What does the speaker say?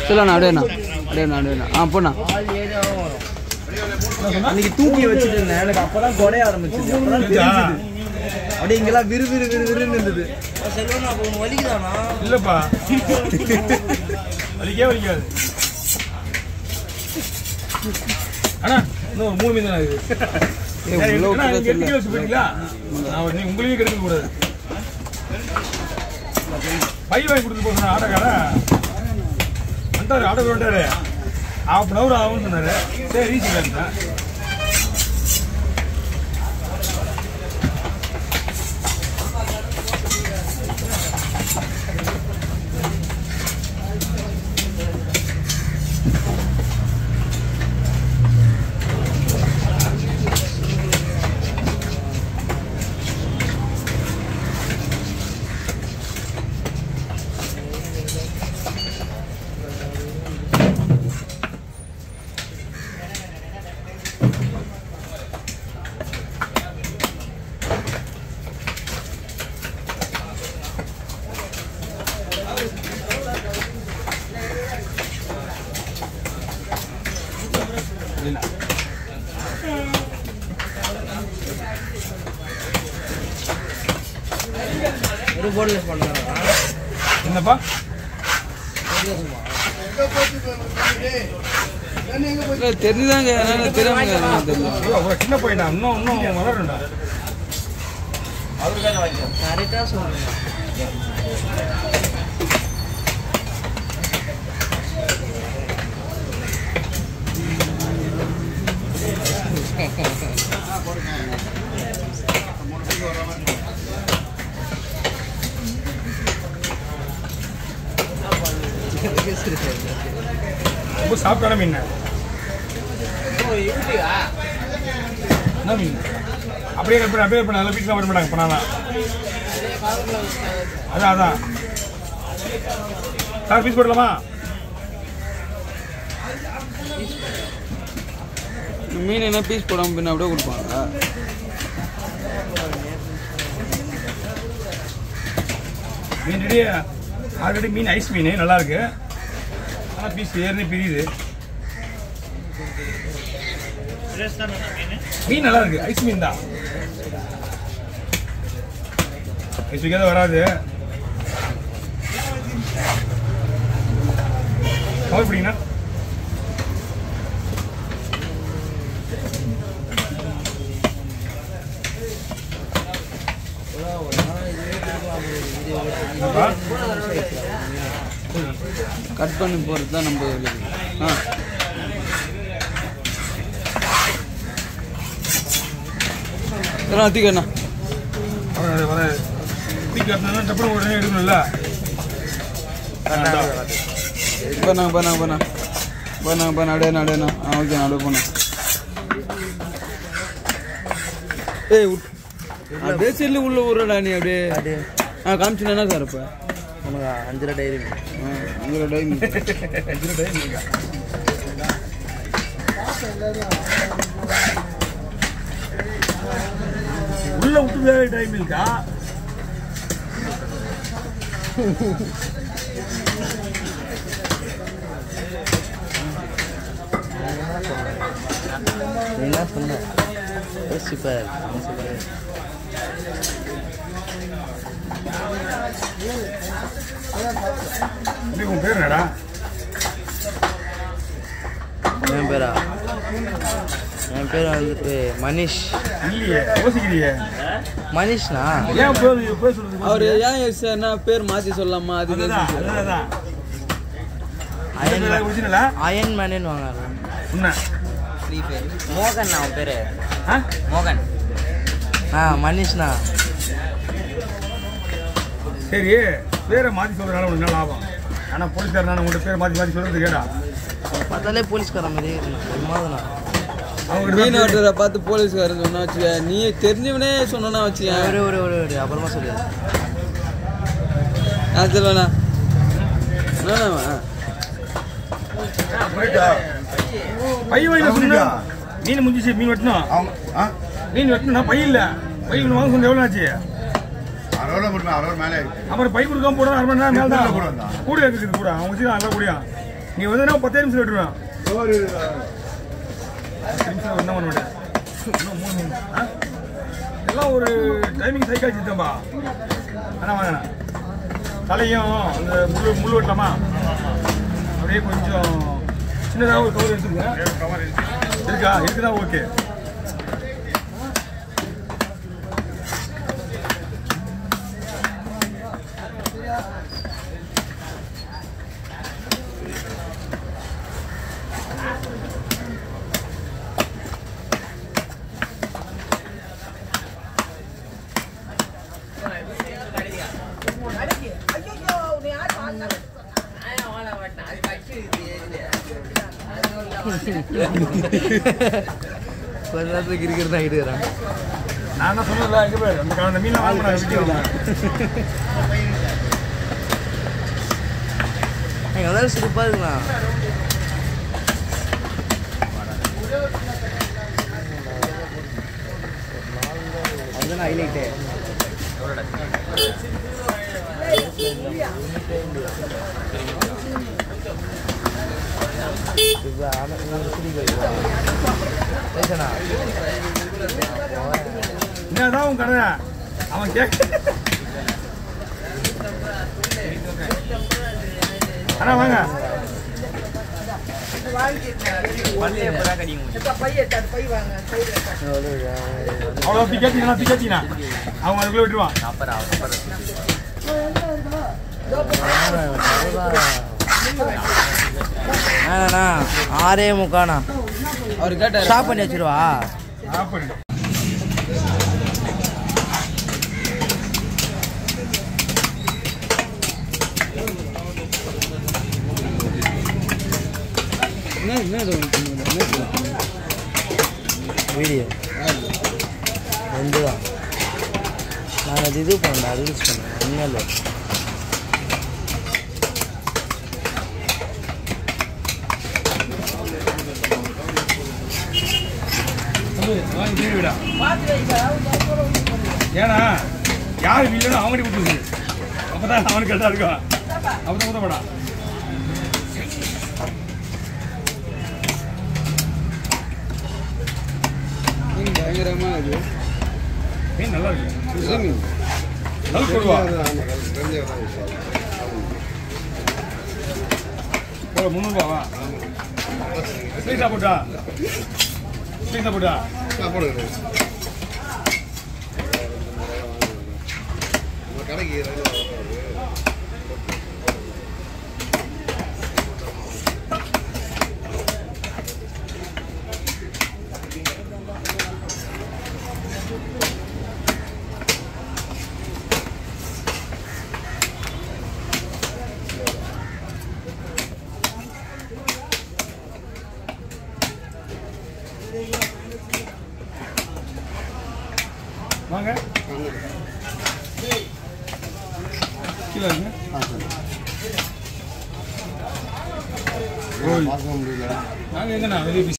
சொல்லண்ணா அப்படியேண்ணா அப்படியேண்ணா அப்படியேண்ணா ஆ போண்ணா ஆள் ஏரியாவும் வரும் அன்னைக்கு தூக்கி வச்சுட்டு இருந்தேன் எனக்கு அப்பதான் குறைய ஆரம்பிச்சது அப்பதான் தெரிஞ்சது அப்படியே இங்கெல்லாம் விறு விறு விறு விறுன்னு இருந்தது செல்வன் அப்போ ஒன்று வலிக்குதானா இல்லப்பா வலிக்கவே வலிக்காது அண்ணா இன்னும் ஒரு மூணு மீன் தான் இருக்கு ஏய், சரி, உள்ள அண்ணா, விட்டுறதா நீங்க எட்டு தெரியல. கிலோ வச்சு போறீங்களா நான் நீ உங்களையும் கெடுக்க கூடாது பை வாங்கி கொடுத்து போறேன் ஆட்டோக்காரன் வந்துட்டாரு ஆட்டோ வந்துட்டாரு ஹாஃப் அன் ஹவர் ஆகும்னு சொன்னாரு சரி ஈஸியாக இருந்தேன் இல்லை ஒரு போர்டில் பண்ணுறாங்க என்னப்பா இல்லை தெரிஞ்சுதாங்க அதனால தெரியாம தெரியல ஐயோ, அவ்வளோ சின்ன பையனா இன்னும் இன்னும் வளரண்டா கரெக்டாக சொல்லுங்க ரொம்ப சாப்பிட்டான மீன் என்ன மீன் அப்படியே கட் பண்ணி அப்படியே பண்ண அதில் பீஸ்லாம் பண்ண மாட்டாங்க பண்ணலாம் அதான் அதான் சார் பீஸ் போடலாமா மீன் என்ன பீஸ் போடாம பின்ன அப்படியே கொடுப்பாங்க மீன் ரெடி ஆல்ரெடி மீன் ஐஸ் மீன் நல்லா இருக்கு ஆனால் பீஸ் ஏற்கனவே பிரியுது மீன் நல்லா இருக்கு ஐஸ் மீன் தான் ஐஸ் வைக்காத வராது கவர் பிடிங்கண்ணா என்னப்பா? கட் பண்ணி போகிறது தான் நம்ம இது. ஆ இதெல்லாம் அத்திக்கண்ணா வர வர குயிக் கட்டணும்னா டப்புனு உடனே எடுக்கணும்ல பண்ணாங்க பண்ணாங்க பண்ணா பண்ணாங்க பண்ண அப்படியே அப்படியேண்ணா ஆ ஓகே அப்படியே போண்ணா ஏய் விட்- அப்படியே செல்லு உள்ள விட்றடா நீ அப்படியே அது ஆ காமிச்சுனா சார் இப்போ உனக்கு அஞ்சரை டைரி ஆ உங்களோட டைம் உள்ள விட்டு டைம் இருக்கா நீ என்ன சொன்ன சூப்பர் சூப்பர் இது உன் பேர் என்னடா என் பேரா என் பேர் வந்துட்டு மனிஷ் இல்லையே யோசிக்கிறியே மனிஷ்னா ஏன் பேர் பேர் சொல்றது அவர் ஏன் சார்னா பேர் மாற்றி சொல்லலாமா அது அதுதான் அதுதான் அயன் ஒரிஜினலா அயன் மேனு வாங்க உன்ன மோகன் அவன் பேரு ஆ மோகன் ஆ மனிஷ்ண்ணா சரி பேரை மாற்றி சொல்றதுனால உனக்கு என்ன லாபம் ஆனால் போலீஸ்காரன் உங்கள்கிட்ட பேரை மாற்றி மாற்றி சொல்றது கேடா பார்த்தாலே போலீஸ்கார மாதிரி சும்மாதுண்ணா அவங்ககிட்ட மீன் தான் வெட்டுறத பார்த்து போலீஸ்காரர் சொன்னா வச்சுக்க நீ தெரிஞ்சவனே சொன்னா வச்சுக்க ஒரு ஒரு ஒரு ஒரு அப்புறமா சொல்லு நான் சொல்லுவேண்ணா என்னண்ணா பையன் வாங்கி சொன்னா மீன் முடிஞ்சிச்சு மீன் வெட்டணும் அவங்க ஆ மீன் வெட்டணும்னா பை இல்லை பை ஒன்று வாங்க சொன்ன எவ்வளோ ஆச்சு அறுபது கொடுப்பேன் அறுபது மேலே இருக்கு அப்புறம் பை கொடுக்காம போட அரை மணி நேரம் மேலே கூட தான் வந்தா? கூட இருக்குது கூட அவங்க வச்சு நல்லா கூடியா நீ வந்து நான் பத்தே நிமிஷம் விட்டுருவேன் பத்து நிமிஷம் என்ன பண்ண மாட்டேன் இன்னும் மூணு நிமிஷம் ஆ? எல்லாம் ஒரு டைமிங் சைக்காச்சு தான்பா வேணா வாங்கண்ணா தலையும் அந்த முள்ளு முள் வெட்டலாமா அப்படியே கொஞ்சம் சின்னதாக ஒரு கவர் எடுத்துருங்க இருக்கா இருக்குதா ஓகே கொஞ்ச நேரத்துக்கு இருக்கிறதா இருக்கிறான் நான் என்ன சொன்னதில்ல எங்கே போய் அந்த அந்த மீன்லாம் வாங்க நான் விற்கிறேன் எங்கள் எல்லாரும் சிறப்பாக இருக்கலாம் அதுதான் ஹைலைட்டு என்னதான் உன் கடை அவன் கேட்க அண்ணா வாங்க அவ்வளோ அப்படி கேட்டீங்கன்னா அப்படி கேட்டீங்கன்னா அவங்க அதுக்குள்ளே விட்டுருவான் ஆண்ணா ஆறே முக்காண்ணா அவர் கேட்டார் ஸ்டாப் பண்ணி வச்சிருவா ஆஃப் பண்ணிடு என்ன என்ன இது உனக்கு என்ன இது? வீடியோ ரெண்டு தான் நான் அது இது பண்ணேன் ரீல்ஸ் பண்ணேன் உண்மையில வாங்கி தீவி விடா ஏன்னா யார் இல்லைன்னு அவங்கடி விட்டுருது அப்பதான் அவனுக்கு கரெக்டாக இருக்கும் அப்பதான் ஊத்தப்படா மீன் பயங்கரமா இது மீன் நல்லா இருக்கு இது மீன் நல்ல கொடுவா ஒரு முந்நூறுபாவா ஸ்வீட்டா போட்டா ஸ்வீட்டா போட்டா கடைக்கு வாங்க கீழே இருங்க பார்க்க முடியல நாங்கள் எங்கண்ணா வெளியே